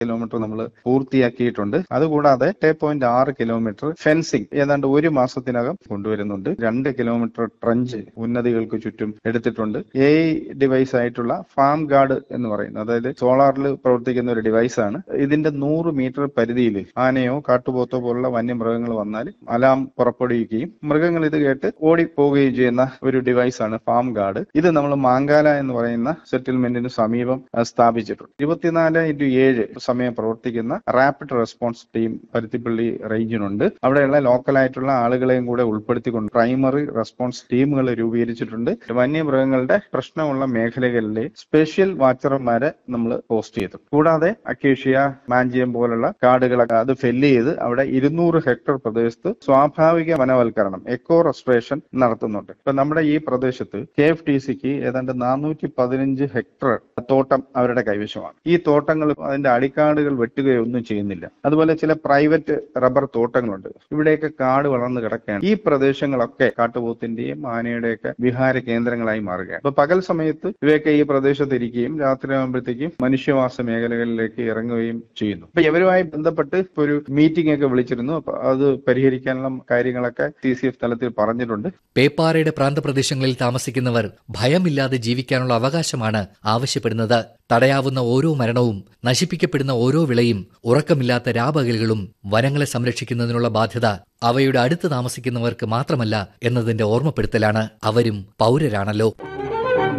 kilometre നമ്മൾ പൂർത്തിയാക്കിയിട്ടുണ്ട് അതുകൂടാതെ എട്ട് പോയിന്റ് ആറ് കിലോമീറ്റർ ഫെൻസിംഗ് ഏതാണ്ട് ഒരു മാസത്തിനകം കൊണ്ടുവരുന്നുണ്ട് രണ്ട് കിലോമീറ്റർ ട്രഞ്ച് ഉന്നതികൾക്ക് ചുറ്റും എടുത്തിട്ടുണ്ട് എ ഡിവൈസ് ആയിട്ടുള്ള ഫാം ഗാർഡ് എന്ന് പറയുന്നത് അതായത് സോളാറിൽ പ്രവർത്തിക്കുന്ന ഒരു ഡിവൈസ് ആണ് ഇതിന്റെ നൂറ് മീറ്റർ പരിധിയിൽ ആനയോ കാട്ടുപോത്തോ പോലുള്ള വന്യമൃഗങ്ങൾ വന്നാൽ അലാം പുറപ്പെടുവിക്കുകയും മൃഗങ്ങൾ ഇത് കേട്ട് ഓടിപ്പോവുകയും ചെയ്യുന്ന ഒരു ഡിവൈസ് ആണ് ഫാം ഗാർഡ് ഇത് നമ്മൾ മാങ്കാല എന്ന് പറയുന്ന സെറ്റിൽമെന്റിന് സമീപം ആ, സ്ഥാപിച്ചിട്ടുണ്ട് ഇരുപത്തിനാല് ഇൻറ്റു ഏഴ് സമയം പ്രവർത്തിക്കുന്ന റാപ്പിഡ് റെസ്പോൺസ് ടീം പരുത്തിപ്പള്ളി റേഞ്ചിനുണ്ട് അവിടെയുള്ള ലോക്കലായിട്ടുള്ള ആളുകളെയും കൂടെ ഉൾപ്പെടുത്തിക്കൊണ്ട് പ്രൈമറി റെസ്പോൺസ് ടീമുകൾ രൂപീകരിച്ചിട്ടുണ്ട് വന്യമൃഗങ്ങളുടെ പ്രശ്നമുള്ള മേഖലകളിലെ സ്പെഷ്യൽ വാച്ചർമാരെ നമ്മൾ പോസ്റ്റ് ചെയ്തു കൂടാതെ അക്കേഷ്യ മാഞ്ചിയം പോലുള്ള കാടുകളൊക്കെ അത് ഫെല്ല് ചെയ്ത് അവിടെ ഇരുന്നൂറ് ഹെക്ടർ പ്രദേശത്ത് സ്വാഭാവിക വനവൽക്കരണം എക്കോ റെസ്ട്രേഷൻ നടത്തുന്നുണ്ട് ഇപ്പൊ നമ്മുടെ ഈ പ്രദേശത്ത് കെ എഫ് ടി സിക്ക് ഏതാണ്ട് നാനൂറ്റി പതിനഞ്ച് ഹെക്ടർ തോട്ടം അവരുടെ കൈവശമാണ് ഈ തോട്ടങ്ങൾ അതിന്റെ അടിക്കാടുകൾ വെട്ടുകയോ ഒന്നും ചെയ്യുന്നില്ല അതുപോലെ ചില പ്രൈവറ്റ് റബ്ബർ തോട്ടങ്ങളുണ്ട് ഇവിടെയൊക്കെ കാട് വളർന്നു കിടക്കുകയാണ് ഈ പ്രദേശങ്ങളൊക്കെ കാട്ടുപോത്തിന്റെയും ആനയുടെയൊക്കെ വിഹാര കേന്ദ്രങ്ങളായി മാറുകയാണ് അപ്പൊ പകൽ സമയത്ത് ഇവയൊക്കെ ഈ പ്രദേശത്ത് ഇരിക്കുകയും രാത്രിയാകുമ്പോഴത്തേക്കും മനുഷ്യവാസ മേഖലകളിലേക്ക് ഇറങ്ങുകയും ചെയ്യുന്നു അപ്പൊ ഇവരുമായി ബന്ധപ്പെട്ട് ഇപ്പൊ ഒരു മീറ്റിംഗ് ഒക്കെ വിളിച്ചിരുന്നു അപ്പൊ അത് പരിഹരിക്കാനുള്ള കാര്യങ്ങളൊക്കെ സി സി എഫ് തലത്തിൽ പറഞ്ഞിട്ടുണ്ട് പേപ്പാറയുടെ പ്രാന്തപ്രദേശങ്ങളിൽ താമസിക്കുന്നവർ ഭയമില്ലാതെ ജീവിക്കാനുള്ള അവകാശമാണ് ആവശ്യപ്പെടുന്നത് തടയാവുന്ന ഓരോ മരണവും നശിപ്പിക്കപ്പെടുന്ന ഓരോ വിളയും ഉറക്കമില്ലാത്ത രാപകലുകളും വനങ്ങളെ സംരക്ഷിക്കുന്നതിനുള്ള ബാധ്യത അവയുടെ അടുത്ത് താമസിക്കുന്നവർക്ക് മാത്രമല്ല എന്നതിന്റെ ഓർമ്മപ്പെടുത്തലാണ് അവരും പൗരരാണല്ലോ